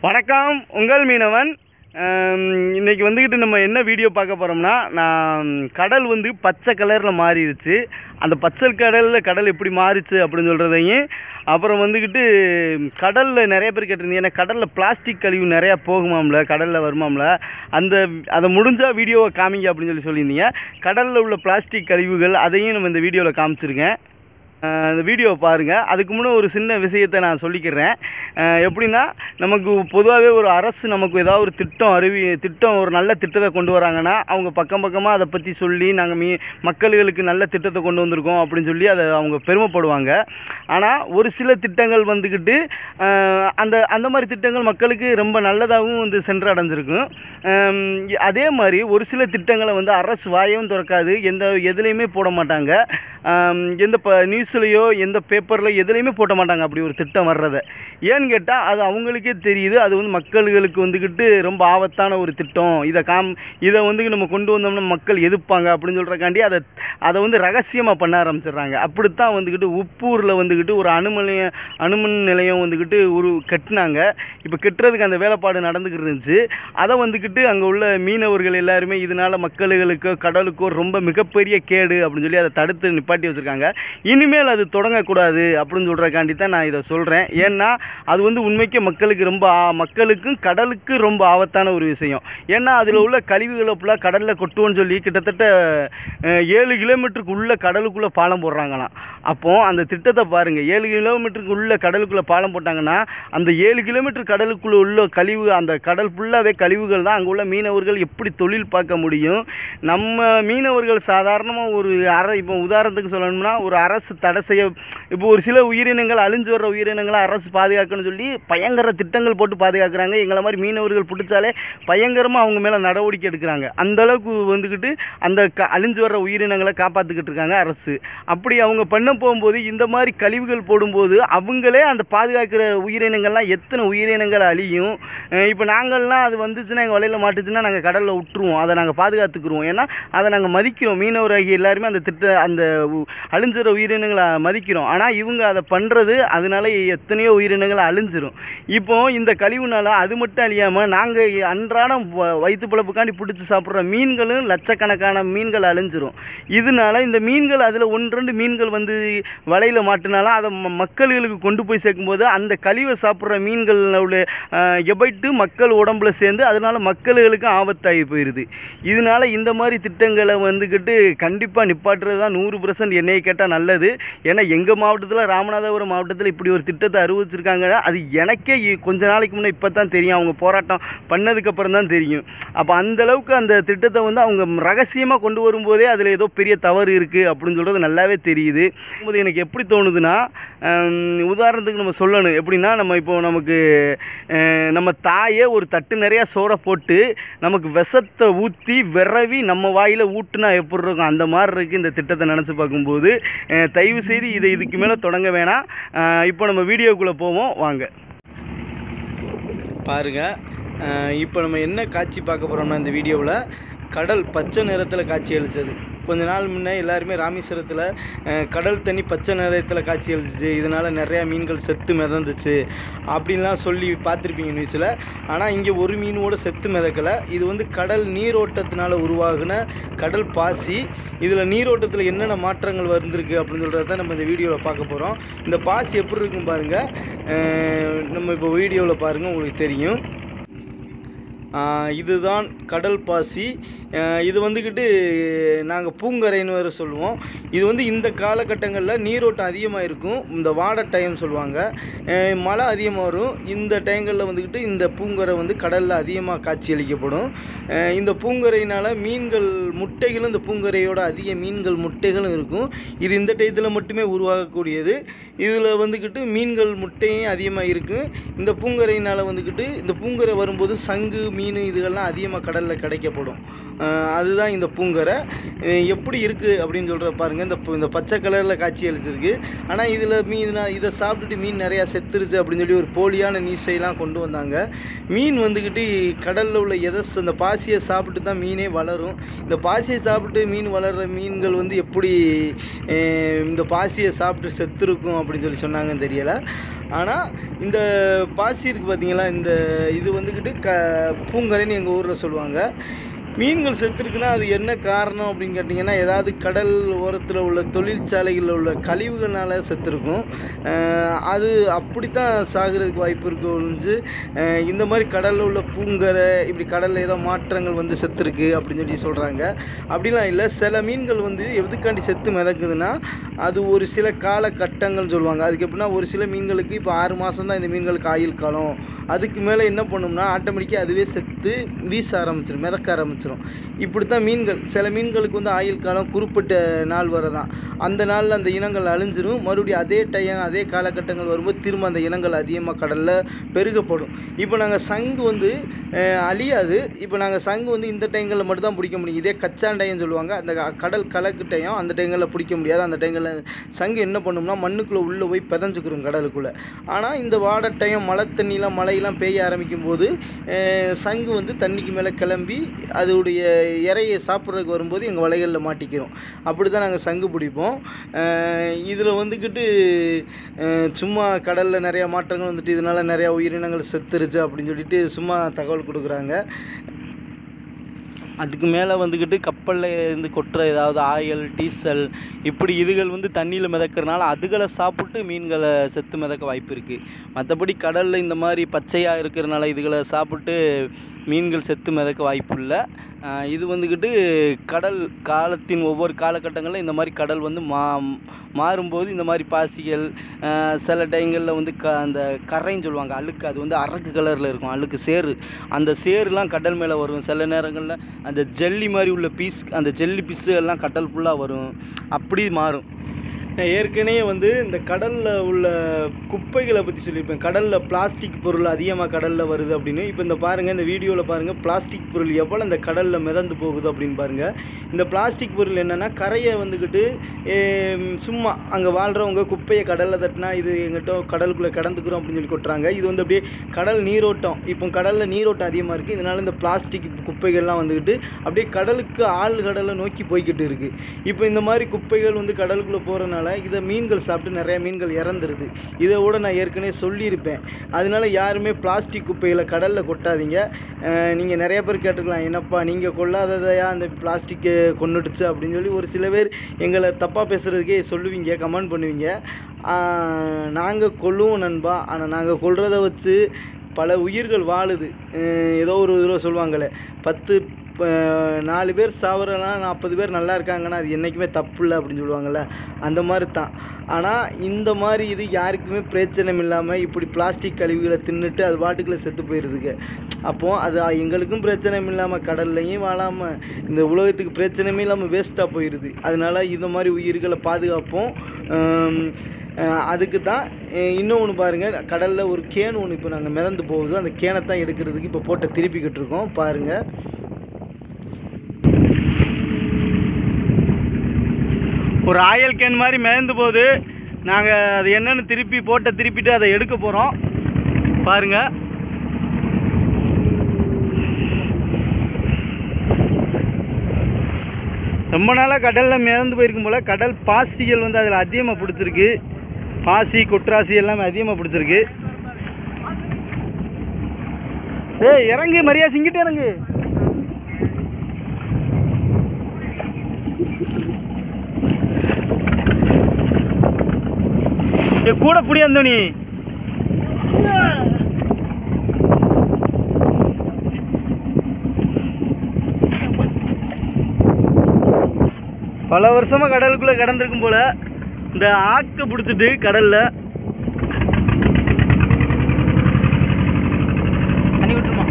வணக்கம் உங்கள் மீனவன் ஆம், இன்னைக்கு வந்துக்கிட்டு நம்ம என்ன வீடியோ பார்க்க போகிறோம்னா நான் கடல் வந்து பச்சை கலரில் மாறிடுச்சு அந்த பச்சை கடலில் கடல் எப்படி மாறிச்சு அப்படின்னு சொல்கிறதையும் அப்புறம் வந்துக்கிட்டு கடலில் நிறைய பேர் கேட்டிருந்தீங்க ஏன்னா கடலில் பிளாஸ்டிக் கழிவு நிறையா போகுமாம்ல கடலில் வருமாம்ல அந்த அதை முடிஞ்சால் வீடியோவை காமிங்க அப்படின்னு சொல்லி சொல்லியிருந்தீங்க கடலில் உள்ள பிளாஸ்டிக் கழிவுகள் அதையும் நம்ம இந்த வீடியோவில் காமிச்சிருக்கேன் அஹ் இந்த வீடியோவை பாருங்கள் அதுக்கு முன்னே ஒரு சின்ன விஷயத்தை நான் சொல்லிக்கிறேன் அஹ் எப்படின்னா நமக்கு பொதுவாகவே ஒரு அரசு நமக்கு ஏதாவது ஒரு திட்டம் அறிவி திட்டம் ஒரு நல்ல திட்டத்தை கொண்டு வராங்கன்னா அவங்க பக்கம் பக்கமாக அதை பற்றி சொல்லி நாங்கள் மீ மக்களுக்கு நல்ல திட்டத்தை கொண்டு வந்திருக்கோம் அப்படின்னு சொல்லி அதை அவங்க பெருமைப்படுவாங்க ஆனால் ஒரு சில திட்டங்கள் வந்துக்கிட்டு அஹ் அந்த அந்த மாதிரி திட்டங்கள் மக்களுக்கு ரொம்ப நல்லதாகவும் வந்து சென்றடைஞ்சிருக்கும் அம், அதே மாதிரி ஒரு சில திட்டங்களை வந்து அரசு வாயவும் திறக்காது எந்த எதுலேயுமே போட மாட்டாங்க ஆம், எந்த ப நியூஸ்லேயோ எந்த பேப்பரில் எதுலேயுமே போட்ட மாட்டாங்க அப்படி ஒரு திட்டம் வர்றதை ஏன்னு கேட்டால் அது அவங்களுக்கே தெரியுது அது வந்து மக்களுக்கு வந்துக்கிட்டு ரொம்ப ஆபத்தான ஒரு திட்டம் இதை காம் இதை வந்து நம்ம கொண்டு வந்தோம்னா மக்கள் எதிர்ப்பாங்க அப்படின்னு சொல்கிறக்காண்டி அதை அதை வந்து ரகசியமாக பண்ண ஆரம்பிச்சிடுறாங்க அப்படித்தான் வந்துக்கிட்டு உப்பூரில் வந்துக்கிட்டு ஒரு அணுமலைய அணுமின் நிலையம் வந்துக்கிட்டு ஒரு கட்டினாங்க இப்போ கட்டுறதுக்கு அந்த வேலைப்பாடு நடந்துக்கிட்டு இருந்துச்சு அதை வந்துக்கிட்டு அங்கே உள்ள மீனவர்கள் எல்லாருமே இதனால் மக்களுக்கோ கடலுக்கோ ரொம்ப மிகப்பெரிய கேடு அப்படின்னு சொல்லி அதை தடுத்து நிப்பாட்டி வச்சுருக்காங்க இனிமேல் அது தொடங்கக்கூடாது அப்படின்னு சொல்கிறக்காண்டி தான் நான் இதை சொல்கிறேன் ஏன்னா அது வந்து உண்மைக்கே மக்களுக்கு ரொம்ப ஆ- மக்களுக்கும் கடலுக்கு ரொம்ப ஆபத்தான ஒரு விஷயம் ஏன்னா அதில் உள்ள கழிவுகளை ஃபுல்லாக கடலில் கொட்டுவோன்னு சொல்லி கிட்டத்தட்ட அஹ், ஏழு கிலோமீட்டருக்கு உள்ள கடலுக்குள்ளே பாலம் போடுறாங்களாம் அப்போ அந்த திட்டத்தை பாருங்கள் ஏழு கிலோமீட்டருக்கு உள்ள கடலுக்குள்ளே பாலம் போட்டாங்கன்னா அந்த ஏழு கிலோமீட்டர் கடலுக்குள்ளே உள்ள கழிவு அந்த கடல் ஃபுல்லாகவே கழிவுகள் தான் அங்கே உள்ள மீனவர்கள் எப்படி தொழில் பார்க்க முடியும் நம்ம மீனவர்கள் சாதாரணமாக ஒரு அர இப்போ உதாரணத்துக்கு சொல்லணும்னா ஒரு அரசு தடை செய்ய இப்போ ஒரு சில உயிரினங்கள் அழிஞ்சு வர்ற உயிரினங்களை அரசு பாதுகாக்கணும்னு சொல்லி பயங்கர திட்டங்கள் போட்டு பாதுகாக்கிறாங்க எங்களை மாதிரி மீனவர்கள் பிடிச்சாலே பயங்கரமாக அவங்க மேலே நடவடிக்கை எடுக்கிறாங்க அந்த அளவுக்கு வந்துக்கிட்டு அந்த க அழிஞ்சு வர்ற உயிரினங்களை காப்பாற்றிக்கிட்டு இருக்காங்க அரசு அப்படி அவங்க பண்ண போகும்போது இந்த மாதிரி கழிவுகள் போடும்போது அவங்களே அந்த பாதுகாக்கிற உயிரினங்கள்லாம் எத்தனை உயிரினங்கள் அழியும் அஹ் இப்போ நாங்கள்லாம் அது வந்துச்சுன்னா எங்கள் வலையில் மாட்டுச்சுன்னா நாங்கள் கடலில் விட்டுருவோம் அதை நாங்கள் பாதுகாத்துக்குருவோம் ஏன்னா அதை நாங்கள் மதிக்கிறோம் மீனவராகி எல்லாருமே அந்த திட்ட அந்த உ- அழிஞ்சுற உயிரினங்களை மதிக்கிறோம் ஆனால் இவங்க அதை பண்ணுறது அதனால எத்தனையோ உயிரினங்கள் அழிஞ்சிரும் இப்போ இந்த கழிவுனால அது மட்டும் அழியாமல் நாங்கள் அன்றாடம் வ- வயிற்று பிழப்புக்காண்டி பிடிச்சி சாப்பிட்ற மீன்களும் லட்சக்கணக்கான மீன்கள் அழிஞ்சிரும் இதனால இந்த மீன்கள் அதில் ஒன்று ரெண்டு மீன்கள் வந்து வலையில் மாட்டினாலும் அதை ம- மக்களுக்கு கொண்டு போய் சேர்க்கும்போது அந்த கழிவை சாப்பிட்ற மீன்களோட எபைட்டு மக்கள் உடம்புல சேர்ந்து அதனால மக்களுக்கும் ஆபத்தாகி போயிடுது இதனால இந்த மாதிரி திட்டங்களை வந்துக்கிட்டு கண்டிப்பாக நிப்பாட்டுறது தான் நூறு பர்சன்ட் என்னையை கேட்டால் நல்லது ஏன்னா எங்கள் மாவட்டத்தில் ராமநாதபுரம் மாவட்டத்தில் இப்படி ஒரு திட்டத்தை அறிவிச்சிருக்காங்க அது எனக்கே இ- கொஞ்ச நாளைக்கு முன்னே இப்போ தான் தெரியும் அவங்க போராட்டம் பண்ணதுக்கப்புறம் தான் தெரியும் அப்போ அந்த அளவுக்கு அந்த திட்டத்தை வந்து அவங்க ரகசியமாக கொண்டு வரும்போதே அதில் ஏதோ பெரிய தவறு இருக்குது அப்படின்னு சொல்கிறது நல்லாவே தெரியுது போது எனக்கு எப்படி தோணுதுன்னா ஹம், உதாரணத்துக்கு நம்ம சொல்லணும் எப்படின்னா நம்ம இப்போ நமக்கு அஹ், நம்ம தாயே ஒரு தட்டு நிறையா சோறை போட்டு நமக்கு விஷத்தை ஊற்றி விரவி நம்ம வாயில் ஊட்டுனா எப்படி இருக்கும் அந்த மாதிரி இருக்குது இந்த திட்டத்தை நினச்சி பார்க்கும்போது அஹ், தயவு செய்து இதை இதுக்கு மேலே தொடங்க வேணாம் அஹ், இப்போ நம்ம வீடியோக்குள்ளே போவோம் வாங்க பாருங்கள் இப்போ நம்ம என்ன காட்சி பார்க்க போகிறோம்னா இந்த வீடியோவில் கடல் பச்சை நிறத்தில் காட்சி அளித்தது கொஞ்ச நாள் முன்னே எல்லாருமே ராமேஸ்வரத்தில் அஹ், கடல் தண்ணி பச்சை நிறத்தில் காட்சி அளிச்சிச்சு இதனால் நிறையா மீன்கள் செத்து மிதந்துச்சு அப்படின்லாம் சொல்லி பார்த்துருப்பீங்க நியூஸில் ஆனால் இங்கே ஒரு மீனோட செத்து மிதக்கலை இது வந்து கடல் நீரோட்டத்தினால உருவாகின கடல் பாசி இதில் நீரோட்டத்தில் என்னென்ன மாற்றங்கள் வந்திருக்கு அப்படின்னு சொல்கிறத தான் நம்ம இந்த வீடியோவில் பார்க்க போகிறோம் இந்த பாசி எப்படி இருக்கும் பாருங்கள் அஹ், நம்ம இப்போ வீடியோவில் பாருங்கள் உங்களுக்கு தெரியும் ஆஹ் இதுதான் கடல் பாசி ஆஹ் இது வந்துக்கிட்டு நாங்கள் பூங்கரைன்னு வேறு சொல்லுவோம் இது வந்து இந்த காலகட்டங்களில் நீரோட்டம் அதிகமாக இருக்கும் இந்த வாடை டைம் சொல்லுவாங்க ஆஹ் மழை அதிகமாக வரும் இந்த டைங்களில் வந்துக்கிட்டு இந்த பூங்கரை வந்து கடலில் அதிகமாக காட்சியளிக்கப்படும் ஆஹ் இந்த பூங்கரையினால் மீன்கள் முட்டைகளும் இந்த பூங்கரையோட அதிக மீன்கள் முட்டைகளும் இருக்கும் இது இந்த டயத்தில் மட்டுமே உருவாகக்கூடியது இதில் வந்துக்கிட்டு மீன்கள் முட்டையும் அதிகமாக இருக்குது இந்த பூங்கரையினால் வந்துக்கிட்டு இந்த பூங்கரை வரும்போது சங்கு மீன் இதுகள்லாம் அதிகமாக கடலில் கிடைக்கப்படும் அஹ் அதுதான் இந்த பூங்கரை அஹ் எப்படி இருக்குது அப்படின்னு சொல்கிற பாருங்கள் இந்த பு- இந்த பச்சை கலரில் காட்சி அளிச்சிருக்கு ஆனால் இதில் மீன் இதை சாப்பிட்டுட்டு மீன் நிறையா செத்துருச்சு அப்படின்னு சொல்லி ஒரு போலியான நியூஸைலாம் கொண்டு வந்தாங்க மீன் வந்துக்கிட்டு கடலில் உள்ள எதை ச- இந்த பாசியை சாப்பிட்டு தான் மீனே வளரும் இந்த பாசியை சாப்பிட்டு மீன் வளர்கிற மீன்கள் வந்து எப்படி அஹ் இந்த பாசியை சாப்பிட்டு செத்துருக்கும் அப்படின்னு சொல்லி சொன்னாங்கன்னு தெரியலை ஆனால் இந்த பாசி இருக்குது பார்த்தீங்களா இந்த இது வந்துக்கிட்டு க பூங்கரைன்னு எங்கள் ஊரில் சொல்லுவாங்க மீன்கள் செத்துருக்குன்னா அது என்ன காரணம் அப்படின்னு கேட்டிங்கன்னா ஏதாவது கடல் ஓரத்தில் உள்ள தொழிற்சாலைகளில் உள்ள கழிவுகள்னால செத்துருக்கும் அஹ் அது அப்படித்தான் சாகிறதுக்கு வாய்ப்பு இருக்கு ஒழிஞ்சு அஹ் இந்த மாதிரி கடலில் உள்ள பூங்கரை இப்படி கடலில் ஏதோ மாற்றங்கள் வந்து செத்துருக்கு அப்படின்னு சொல்லி சொல்கிறாங்க அப்படிலாம் இல்லை சில மீன்கள் வந்து எதுக்காண்டி செத்து மிதக்குதுன்னா அது ஒரு சில காலகட்டங்கள்னு சொல்லுவாங்க அதுக்கு எப்படின்னா ஒரு சில மீன்களுக்கு இப்போ ஆறு மாதம் தான் இந்த மீன்களுக்கு ஆயுள் காலம் அதுக்கு மேலே என்ன பண்ணும்னா ஆட்டோமேட்டிக்காக அதுவே செத்து வீச ஆரம்பிச்சிடும் மிதக்க ஆரம்பிச்சிடும் இப்படி தான் மீன்கள் சில மீன்களுக்கு வந்து ஆயுள் காலம் குறிப்பிட்ட நாள் வரை தான் அந்த நாளில் அந்த இனங்கள் அழிஞ்சிரும் மறுபடியும் அதே டைம் அதே காலகட்டங்கள் வரும்போது திரும்ப அந்த இனங்கள் அதிகமாக கடலில் பெருகப்படும் இப்போ நாங்கள் சங்கு வந்து அஹ், அழியாது இப்போ நாங்கள் சங்கு வந்து இந்த டைங்களில் மட்டும் தான் பிடிக்க முடியும் இதே கச்சான் டைம் சொல்லுவாங்க அந்த க- கடல் கலக்கு டைம் அந்த டைங்களில் பிடிக்க முடியாது அந்த டைங்களில் சங்கு என்ன பண்ணும்னா மண்ணுக்குள்ளே உள்ளே போய் பிதஞ்சுக்கிறோம் கடலுக்குள்ளே ஆனால் இந்த வாடை டைம் மழை தண்ணிலாம் மழையெல்லாம் பெய்ய ஆரம்பிக்கும் போது அஹ், சங்கு வந்து தண்ணிக்கு மேலே கிளம்பி அதோடைய இறையை சாப்பிட்றதுக்கு வரும்போது எங்கள் வலைகளில் மாட்டிக்கிறோம் அப்படி தான் நாங்கள் சங்கு பிடிப்போம் இதில் வந்துக்கிட்டு அஹ், சும்மா கடலில் நிறையா மாற்றங்கள் வந்துட்டு இதனால் நிறையா உயிரினங்கள் செத்துருச்சு அப்படின்னு சொல்லிட்டு சும்மா தகவல் கொடுக்குறாங்க அதுக்கு மேலே வந்துக்கிட்டு கப்பலில் இருந்து கொட்டுற ஏதாவது ஆயில் டீசல் இப்படி இதுகள் வந்து தண்ணியில் மிதக்கறனால அதுகளை சாப்பிட்டு மீன்களை செத்து மிதக்க வாய்ப்பு இருக்குது மற்றபடி கடலில் இந்த மாதிரி பச்சையாக இருக்கிறனால இதுகளை சாப்பிட்டு மீன்கள் செத்து மிதக்க வாய்ப்பு இல்லை ஆஹ் இது வந்துக்கிட்டு கடல் காலத்தின் ஒவ்வொரு காலகட்டங்களில் இந்த மாதிரி கடல் வந்து மா மாறும்போது இந்த மாதிரி பாசிகள் ஆஹ் சில டைங்களில் வந்து க அந்த கரைன்னு சொல்லுவாங்க அழுக்கு அது வந்து அரக்கு கலரில் இருக்கும் அழுக்கு சேறு அந்த சேறுலாம் கடல் மேலே வரும் சில நேரங்களில் அந்த ஜல்லி மாதிரி உள்ள பீஸ் அந்த ஜல்லி பீஸு எல்லாம் கடல் ஃபுல்லாக வரும் அப்படி மாறும் நான் ஏற்கனவே வந்து இந்த கடலில் உள்ள குப்பைகளை பற்றி சொல்லியிருப்பேன் கடலில் பிளாஸ்டிக் பொருள் அதிகமாக கடலில் வருது அப்படின்னு இப்போ இந்த பாருங்கள் இந்த வீடியோவில் பாருங்கள் பிளாஸ்டிக் பொருள் எவ்வளோ இந்த கடலில் மிதந்து போகுது அப்படின்னு பாருங்கள் இந்த பிளாஸ்டிக் பொருள் என்னென்னா கரையை வந்துக்கிட்டு ஏம், சும்மா அங்கே வாழ்கிறவங்க குப்பையை கடலில் தட்டினா இது எங்கிட்ட கடலுக்குள்ளே கடந்துக்கிறோம் அப்படின்னு சொல்லி கொட்டுறாங்க இது வந்து அப்படியே கடல் நீரோட்டம் இப்போ கடலில் நீரோட்டம் அதிகமாக இருக்குது இதனால் இந்த பிளாஸ்டிக் குப்பைகள்லாம் வந்துக்கிட்டு அப்படியே கடலுக்கு ஆழ் கடலை நோக்கி போய்கிட்டு இருக்குது இப்போ இந்த மாதிரி குப்பைகள் வந்து கடலுக்குள்ளே போகிறனால இதை மீன்கள் சாப்பிட்டு நிறைய மீன்கள் இறந்துருது இதை விட நான் ஏற்கனவே சொல்லியிருப்பேன் அதனால யாருமே பிளாஸ்டிக் குப்பைகளை கடலில் கொட்டாதீங்க நீங்கள் நிறைய பேர் கேட்டுக்கலாம் என்னப்பா நீங்கள் கொள்ளாததையா அந்த பிளாஸ்டிக்கு கொண்டுடுச்சு அப்படின்னு சொல்லி ஒரு சில பேர் எங்களை தப்பாக பேசுகிறதுக்கே சொல்லுவீங்க கமெண்ட் பண்ணுவீங்க நாங்கள் கொல்லுவோம் நண்பா ஆனால் நாங்கள் கொல்றதை வச்சு பல உயிர்கள் வாழுது அஹ் ஏதோ ஒரு தடவை சொல்லுவாங்களே பத்து ப- நாலு பேர் சாவறனா நாற்பது பேர் நல்லா இருக்காங்கன்னா அது என்றைக்குமே தப்பு இல்லை அப்படின்னு சொல்லுவாங்கள்ல அந்த மாதிரி தான் ஆனால் இந்த மாதிரி இது யாருக்குமே பிரச்சனை இல்லாமல் இப்படி பிளாஸ்டிக் கழிவுகளை தின்னுட்டு அது பாட்டுக்குள்ளே செத்து போயிடுதுங்க அப்போது அது எங்களுக்கும் பிரச்சனை இல்லாமல் கடல்லையும் வாழாமல் இந்த உலகத்துக்கு பிரச்சனையுமே இல்லாமல் வேஸ்ட்டாக போயிடுது அதனால இந்த மாதிரி உயிர்களை பாதுகாப்போம் ஆம், அஹ் அதுக்கு தான் இன்னொன்று பாருங்கள் கடலில் ஒரு கேன் ஒன்று இப்போ நாங்கள் மிதந்து போகுது அந்த கேனை தான் எடுக்கிறதுக்கு இப்போ போட்டை திருப்பிக்கிட்டு இருக்கோம் பாருங்கள் ஒரு ஆயில் கேன் மாதிரி மிதந்து போகுது நாங்கள் அது என்னன்னு திருப்பி போட்டை திருப்பிட்டு அதை எடுக்க போகிறோம் பாருங்க ரொம்ப நாளாக கடலில் மிதந்து போயிருக்கும் போல் கடல் பாசிகள் வந்து அதில் அதிகமாக பிடிச்சிருக்கு பாசி குட்ராசி எல்லாமே அதிகமாக பிடிச்சிருக்கு ஏய் இறங்கு மரியா சிங்கிட்டு இறங்கு ஏய், கூட புடி அந்தோனி பல வருஷமா கடலுக்குள்ள கடந்திருக்கும் போல இந்த ஆக்க பிடிச்சிட்டு கடல்ல தண்ணி விட்டுருமா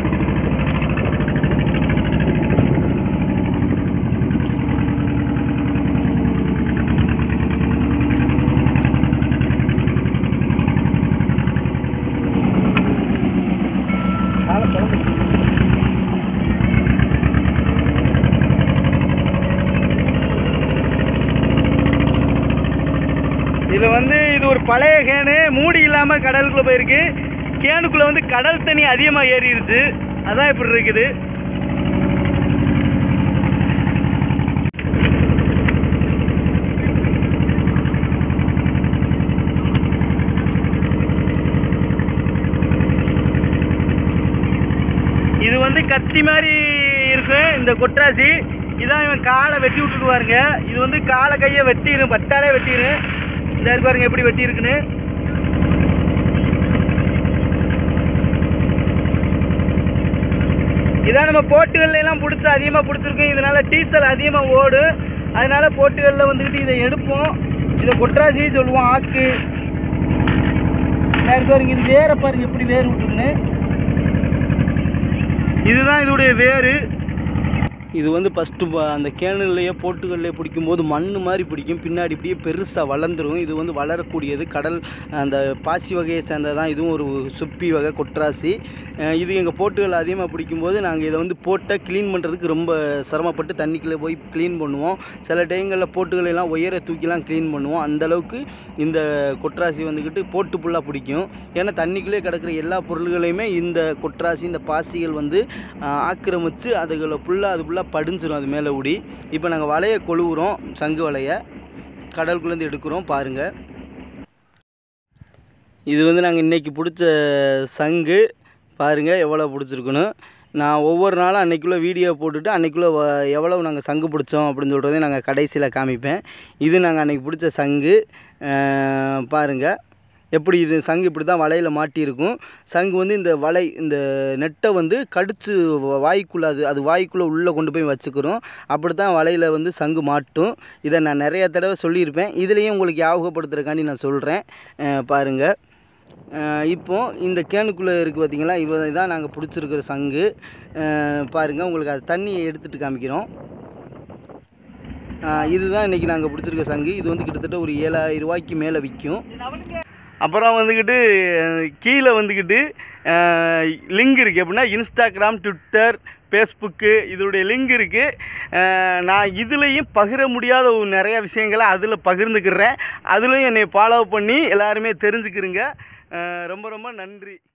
காலை திறந்து. பழைய கேனு மூடி இல்லாமல் கடலுக்குள்ளே போயிருக்கு கேனுக்குள்ளே வந்து கடல் தண்ணி அதிகமாக ஏறிடுச்சு அதான் இப்படி இருக்குது இது வந்து கத்தி மாதிரி இருக்கும் இந்த கொட்டாசி இதான் இவன் காலை வெட்டி விட்டுட்டு பாருங்க இது வந்து காலை கையை வெட்டிடும் பட்டாலே வெட்டிடும் இந்த இருக்கு பாருங்க எப்படி வெட்டி இருக்குன்னு இதான் நம்ம போட்டுகள்ல எல்லாம் பிடிச்சி அதிகமாக பிடிச்சிருக்கோம் இதனால டீசல் அதிகமாக ஓடும் அதனால போட்டுகளில் வந்துக்கிட்டு இதை எடுப்போம் இதை கொட்டாசி சொல்லுவோம் ஆக்கு இந்த இருக்கு பாருங்க இது வேற பாருங்க எப்படி வேர் விட்டுருக்குன்னு இதுதான் இதோடைய வேர் இது வந்து ஃபஸ்ட்டு அந்த கேனல்லையே போட்டுகள்லேயே பிடிக்கும்போது மண் மாதிரி பிடிக்கும் பின்னாடி இப்படியே பெருசாக வளர்ந்துரும் இது வந்து வளரக்கூடியது கடல் அந்த பாசி வகையை சேர்ந்ததான் இதுவும் ஒரு சுப்பி வகை கொட்ராசி அஹ் இது எங்கள் போட்டுகள் அதிகமாக பிடிக்கும்போது நாங்கள் இதை வந்து போட்டை க்ளீன் பண்ணுறதுக்கு ரொம்ப சிரமப்பட்டு தண்ணிக்குள்ளே போய் க்ளீன் பண்ணுவோம் சில டைங்களில் போட்டுகளை எல்லாம் உயர தூக்கிலாம் க்ளீன் பண்ணுவோம் அந்த அளவுக்கு இந்த கொட்ராசி வந்துக்கிட்டு போட்டு ஃபுல்லாக பிடிக்கும் ஏன்னா தண்ணிக்குள்ளே கிடக்கிற எல்லா பொருள்களையுமே இந்த கொட்ராசி இந்த பாசிகள் வந்து ஆஹ், ஆக்கிரமிச்சு அதுகளை ஃபுல்லாக அது ஃபுல்லாக படிஞ்சிரும் அது மேலே ஊடி இப்போ நாங்கள் வலையை கொழுவுறோம் சங்கு வலையை கடலுக்குள்ளேருந்து எடுக்கிறோம் பாருங்கள் இது வந்து நாங்கள் இன்றைக்கி பிடிச்ச சங்கு பாருங்கள் எவ்வளோ பிடிச்சிருக்குன்னு நான் ஒவ்வொரு நாளும் அன்னைக்குள்ளே வீடியோ போட்டுட்டு அன்னைக்குள்ளே வ- எவ்வளவு நாங்கள் சங்கு பிடிச்சோம் அப்படின்னு சொல்கிறதையும் நாங்கள் கடைசியில் காமிப்பேன் இது நாங்கள் அன்றைக்கி பிடிச்ச சங்கு அஹ், பாருங்கள் எப்படி இது சங்கு இப்படி தான் வலையில் மாட்டியிருக்கும் சங்கு வந்து இந்த வலை இந்த நெட்டை வந்து கடிச்சு வ- வாய்க்குள்ள அது அது வாய்க்குள்ளே உள்ளே கொண்டு போய் வச்சுக்கிறோம் அப்படி தான் வலையில் வந்து சங்கு மாட்டும் இதை நான் நிறைய தடவை சொல்லியிருப்பேன் இதுலேயும் உங்களுக்கு ஞாபகப்படுத்துறதுக்காண்டி நான் சொல்கிறேன் பாருங்கள் இப்போ இந்த கேனுக்குள்ளே இருக்குது பார்த்தீங்களா இவ தான் நாங்கள் பிடிச்சிருக்கிற சங்கு பாருங்கள் உங்களுக்கு அது தண்ணியை எடுத்துகிட்டு காமிக்கிறோம் அஹ் இதுதான் இன்றைக்கி நாங்கள் பிடிச்சிருக்க சங்கு இது வந்து கிட்டத்தட்ட ஒரு ஏழாயிரம் ரூபாய்க்கு மேலே விற்கும் அப்புறம் வந்துக்கிட்டு கீழே வந்துக்கிட்டு லிங்க் இருக்குது எப்படின்னா இன்ஸ்டாகிராம் ட்விட்டர் ஃபேஸ்புக்கு இதோடைய லிங்க் இருக்குது நான் இதுலேயும் பகிர முடியாத ஒரு நிறைய விஷயங்களை அதில் பகிர்ந்துக்கிறேன் அதுலேயும் என்னை ஃபாலோ பண்ணி எல்லாருமே தெரிஞ்சுக்கிறங்க அஹ் ரொம்ப ரொம்ப நன்றி